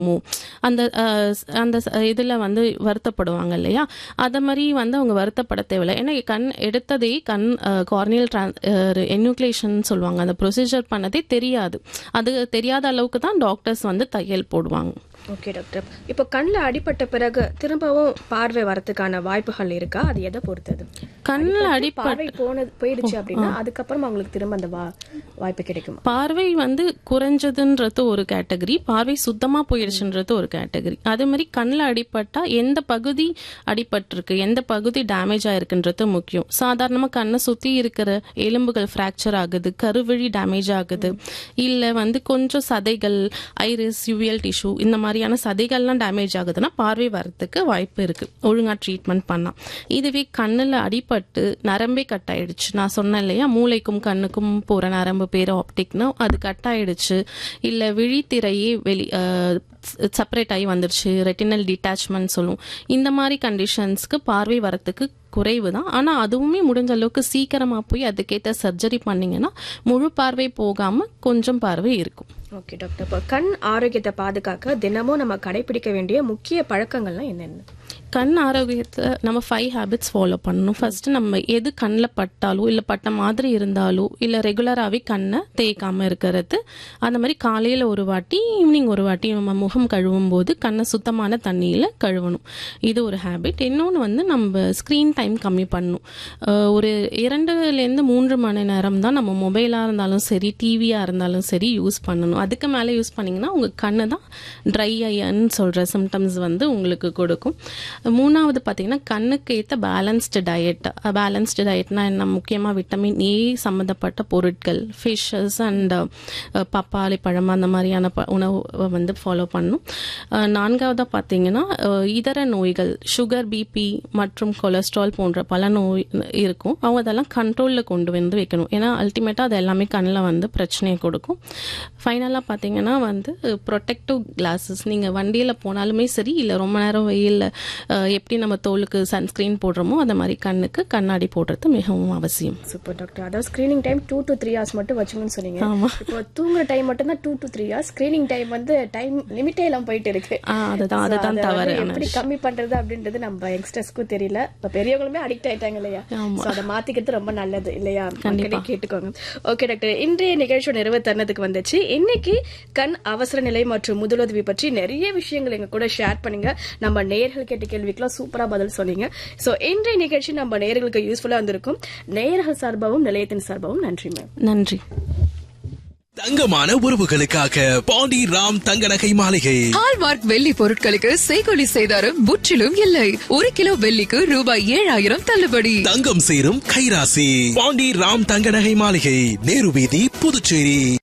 மு அந்த அஹ், அந்த இதில் வந்து வருத்தப்படுவாங்க இல்லையா அதை மாதிரி வந்து அவங்க வருத்தப்பட தேவையில்லை ஏன்னா கண் எடுத்ததே கண் கார்னியல் ட்ரான் என்யூக்லேஷன் சொல்லுவாங்க அந்த ப்ரொசீஜர் பண்ணதே தெரியாது அது தெரியாத அளவுக்கு தான் டாக்டர்ஸ் வந்து தையல் போடுவாங்க ஓகே டாக்டர் இப்போ கண்ணில் அடிபட்ட பிறகு திரும்பவும் பார்வை வரதுக்கான வாய்ப்புகள் இருக்கா அது எதை பொறுத்தது கண்ணில் அடிபட்டு அடிப்ப பார்வை போனது போயிடுச்சு அப்படின்னா அதுக்கப்புறம் அவங்களுக்கு திரும்ப அந்த வா- வாய்ப்பு கிடைக்குமா பார்வை வந்து குறைஞ்சதுன்றது ஒரு கேட்டகரி பார்வை சுத்தமாக போயிடுச்சுன்றது ஒரு கேட்டகரி அதே மாதிரி கண்ணில் அடிபட்டா எந்த பகுதி அடிபட்டிருக்கு எந்த பகுதி டேமேஜ் ஆயிருக்குன்றது முக்கியம் சாதாரணமாக கண்ணை சுற்றி இருக்கிற எலும்புகள் ஃப்ராக்சர் ஆகுது கருவழி டேமேஜ் ஆகுது இல்லை வந்து கொஞ்சம் சதைகள் ஐரிஸ் யூவியல் டிஷ்யூ இந்த மாதிரியான சதைகள்லாம் டேமேஜ் ஆகுதுன்னா பார்வை வரத்துக்கு வாய்ப்பு இருக்கு ஒழுங்கா ட்ரீட்மெண்ட் பண்ணலாம் இதுவே கண்ணில் அடிபட்டு நரம்பே கட் ஆயிடுச்சு நான் சொன்னேன் இல்லையா மூளைக்கும் கண்ணுக்கும் போற நரம்பு பேர் ஆப்டிக்னா அது கட் ஆயிடுச்சு இல்லை விழித்திரையே வெளி செப்பரேட் ஆகி வந்துருச்சு ரெட்டினல் டிட்டாச்மெண்ட் சொல்லுவோம் இந்த மாதிரி கண்டிஷன்ஸ்க்கு பார்வை வரத்துக்கு குறைவு தான் ஆனால் அதுவுமே முடிஞ்ச அளவுக்கு சீக்கிரமாக போய் அதுக்கேற்ற சர்ஜரி பண்ணீங்கன்னா முழு பார்வை போகாமல் கொஞ்சம் பார்வை இருக்கும் ஓகே டாக்டர் இப்போ கண் ஆரோக்கியத்தை பாதுகாக்க தினமும் நம்ம கடைபிடிக்க வேண்டிய முக்கிய பழக்கங்கள்லாம் என்னென்ன கண் ஆரோக்கியத்தை நம்ம ஃபைவ் ஹேபிட்ஸ் ஃபாலோ பண்ணணும் ஃபர்ஸ்ட் நம்ம எது கண்ணில் பட்டாலோ இல்லை பட்ட மாதிரி இருந்தாலோ இல்லை ரெகுலராகவே கண்ணை தேய்க்காம இருக்கிறது அந்த மாதிரி காலையில் ஒரு வாட்டி ஈவினிங் ஒரு வாட்டி நம்ம முகம் கழுவும் போது கண்ணை சுத்தமான தண்ணியில் கழுவணும் இது ஒரு ஹேபிட் இன்னொன்று வந்து நம்ம ஸ்க்ரீன் டைம் கம்மி பண்ணணும் அஹ் ஒரு இரண்டுலேருந்து மூன்று மணி நேரம் தான் நம்ம மொபைலாக இருந்தாலும் சரி டிவியாக இருந்தாலும் சரி யூஸ் பண்ணணும் அதுக்கு மேலே யூஸ் பண்ணிங்கன்னா உங்கள் கண்ணு தான் ட்ரை ஐன்னு சொல்கிற சிம்டம்ஸ் வந்து உங்களுக்கு கொடுக்கும் மூணாவது பார்த்தீங்கன்னா கண்ணுக்கு ஏற்ற பேலன்ஸ்டு டயட் பேலன்ஸ்டு டயட்னா என்ன முக்கியமாக விட்டமின் ஏ சம்மந்தப்பட்ட பொருட்கள் ஃபிஷ்ஷஸ் அண்ட் பப்பாளி பழம் அந்த மாதிரியான ப உணவு வந்து ஃபாலோ பண்ணணும் அஹ் நான்காவதா பார்த்தீங்கன்னா அஹ் இதர நோய்கள் சுகர் பிபி மற்றும் கொலஸ்ட்ரால் போன்ற பல நோய் இருக்கும் அவங்க அதெல்லாம் கண்ட்ரோலில் கொண்டு வந்து வைக்கணும் ஏன்னா அல்டிமேட்டாக அது எல்லாமே கண்ணில் வந்து பிரச்சனையை கொடுக்கும் ஃபைனலாக பார்த்தீங்கன்னா வந்து ப்ரொடெக்டிவ் கிளாஸஸ் நீங்கள் வண்டியில் போனாலுமே சரி இல்லை ரொம்ப நேரம் வெயிலில் எப்படி நம்ம தோலுக்கு சன்ஸ்க்ரீன் போடுறோமோ அந்த மாதிரி கண்ணுக்கு கண்ணாடி போடுறது மிகவும் அவசியம் சூப்பர் டாக்டர் அதாவது screening time two to three hours மட்டும் வச்சுக்கணும்னு சொன்னீங்க ஆமா. இப்போ தூங்குற டைம் மட்டும் தான் two to three hours screening time வந்து டைம் லிமிட்டே எல்லாம் போயிட்டு இருக்கு ஆ அதுதான் So, அதுதான் அதை தவறு வந்து எப்படி கம்மி பண்றது அப்படின்றது நம்ம யங்ஸ்டர்ஸ்க்கும் தெரியல இப்ப பெரியவங்களுமே அடிக்ட் ஆயிட்டாங்க இல்லையா ஆமா. So, அதை மாத்திக்கிறது ரொம்ப நல்லது இல்லையா மக்களே கேட்டுக்கோங்க ஓகே டாக்டர் இன்றைய நிகழ்ச்சியோட நிறைவு தருணத்துக்கு வந்துச்சு இன்னைக்கு கண் அவசர நிலை மற்றும் முதலுதவி பற்றி நிறைய விஷயங்கள் எங்க கூட ஷேர் பண்ணுங்க நம்ம நேயர்கள் கேட்ட கேள்விக்கெல்லாம் சூப்பரா பதில் சொன்னீங்க சோ இன்றைய நிகழ்ச்சி நம்ம நேயர்களுக்கு யூஸ்ஃபுல்லா இருந்திருக்கும் நேயர்கள் சார்பாகவும் நிலையத்தின் சார்பாகவும் நன்றி மேம் நன்றி தங்கமான உறவுகளுக்காக பாண்டி ராம் தங்க நகை மாளிகை ஹால்மார்க் வெள்ளி பொருட்களுக்கு செய்கொலி செய்தாரும் முற்றிலும் இல்லை ஒரு கிலோ வெள்ளிக்கு ரூபாய் ஏழாயிரம் தள்ளுபடி தங்கம் சேரும் கைராசி பாண்டி ராம் தங்க நகை மாளிகை நேரு வீதி புதுச்சேரி